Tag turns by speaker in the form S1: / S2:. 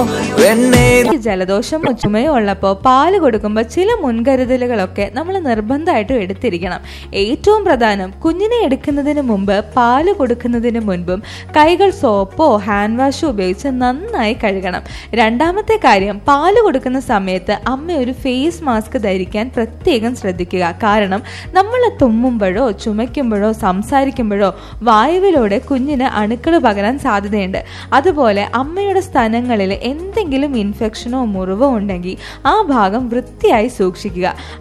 S1: വെണ്ണേ
S2: ഈ ജലദോഷമോ ചുമയോ ഉള്ളപ്പോൾ പാല് കൊടുക്കുമ്പോൾ ചില മുൻകരുതലുകളൊക്കെ നമ്മൾ നിർബന്ധമായിട്ടും എടുത്തിരിക്കണം ഏറ്റവും പ്രധാനം കുഞ്ഞിനെ എടുക്കുന്നതിന് മുമ്പ് പാല് കൊടുക്കുന്നതിന് മുൻപും കൈകൾ സോപ്പോ ഹാൻഡ് വാഷോ ഉപയോഗിച്ച് നന്നായി കഴുകണം രണ്ടാമത്തെ കാര്യം പാല് കൊടുക്കുന്ന സമയത്ത് അമ്മ ഒരു ഫേസ് മാസ്ക് ധരിക്കാൻ പ്രത്യേകം ശ്രദ്ധിക്കുക കാരണം നമ്മൾ തുമ്മുമ്പോഴോ ചുമയ്ക്കുമ്പോഴോ സംസാരിക്കുമ്പോഴോ വായുവിലൂടെ കുഞ്ഞിന് അണുക്കൾ പകരാൻ സാധ്യതയുണ്ട് അതുപോലെ അമ്മയുടെ സ്ഥലങ്ങളിൽ എന്തെങ്കിലും ഇൻഫെക്ഷനോ മുറിവോ ഉണ്ടെങ്കിൽ ആ ഭാഗം വൃത്തിയായി സൂക്ഷിക്കുക